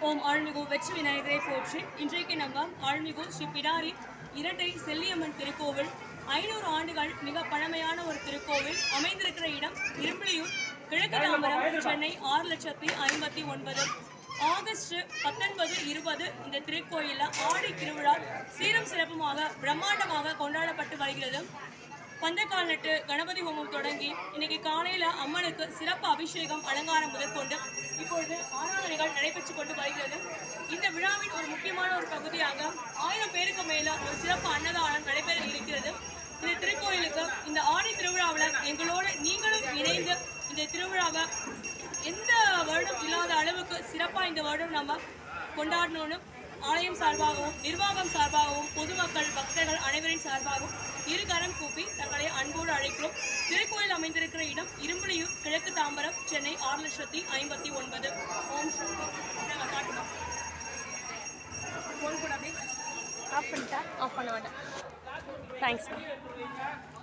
ஓம் ஆழ்மிகு வெற்றி விநாயகரை போற்றி இன்றைக்கு நம்ம ஆழ்மிகு ஸ்ரீ பிடாரி இரட்டை செல்லியம்மன் திருக்கோவில் ஐநூறு ஆண்டுகள் மிக பழமையான ஒரு திருக்கோவில் அமைந்திருக்கிற இடம் இரும்பிலியூர் கிழக்கு தாம்பரம் சென்னை ஆறு லட்சத்தி ஐம்பத்தி ஒன்பது ஆகஸ்ட் பத்தொன்பது இருபது இந்த திருக்கோயிலில் ஆடி திருவிழா சீரும் சிறப்புமாக பிரம்மாண்டமாக கொண்டாடப்பட்டு வருகிறது பந்தக்கால் நட்டு கணபதி ஹோமம் தொடங்கி இன்னைக்கு காலையில அம்மனுக்கு சிறப்பு அபிஷேகம் அலங்காரம் முதற்கொண்டு இப்பொழுது ஆராதனைகள் நடைபெற்றுக் கொண்டு வருகிறது இந்த விழாவின் ஒரு முக்கியமான ஒரு பகுதியாக ஆயிரம் பேருக்கு மேல ஒரு சிறப்பு அன்னதானம் நடைபெற இருக்கிறது இந்த திருக்கோயிலுக்கு இந்த ஆடி திருவிழாவில் எங்களோட நீங்களும் இணைந்து இந்த திருவிழாவை எந்த வருடம் இல்லாத அளவுக்கு சிறப்பாக இந்த வருடம் நம்ம கொண்டாடணும்னு ஆலயம் சார்பாகவும் நிர்வாகம் சார்பாகவும் பொதுமக்கள் பக்தர்கள் அனைவரின் சார்பாகவும் இருகரம் கூப்பி தங்களை அன்போடு அழைக்கிறோம் திருக்கோயில் அமைந்திருக்கிற இடம் இரும்புலியூர் கிழக்கு தாம்பரம் சென்னை ஆறு லட்சத்தி ஐம்பத்தி ஒன்பது ஓம் சக்தி. நாங்கள் காட்டுவோம் ஃபோன் கூட அப்படியே ஆஃப் பண்ணிட்டா ஆஃப் பண்ண மாட்டேன் தேங்க்ஸ்